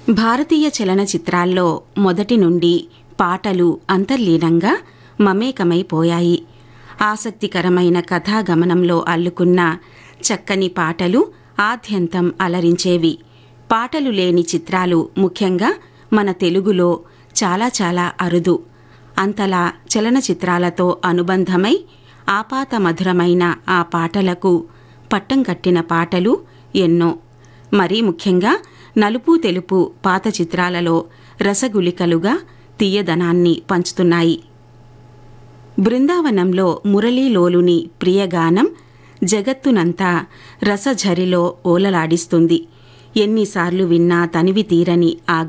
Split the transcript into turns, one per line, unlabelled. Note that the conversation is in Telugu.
భారతీయ చలనచిత్రాల్లో మొదటి నుండి పాటలు అంతర్లీనంగా మమేకమైపోయాయి ఆసక్తికరమైన కథాగమనంలో అల్లుకున్న చక్కని పాటలు ఆద్యంతం అలరించేవి పాటలు లేని చిత్రాలు ముఖ్యంగా మన తెలుగులో చాలా చాలా అరుదు అంతలా చలనచిత్రాలతో అనుబంధమై ఆపాత మధురమైన ఆ పాటలకు పట్టం కట్టిన పాటలు ఎన్నో మరీ ముఖ్యంగా నలుపు తెలుపు పాత చిత్రాలలో రసగులికలుగా తీయదనాన్ని పంచుతున్నాయి బృందావనంలో మురళీలోలుని ప్రియగానం జగత్తునంతా రసఝరిలో ఓలలాడిస్తుంది ఎన్నిసార్లు విన్నా తనివి తీరని ఆ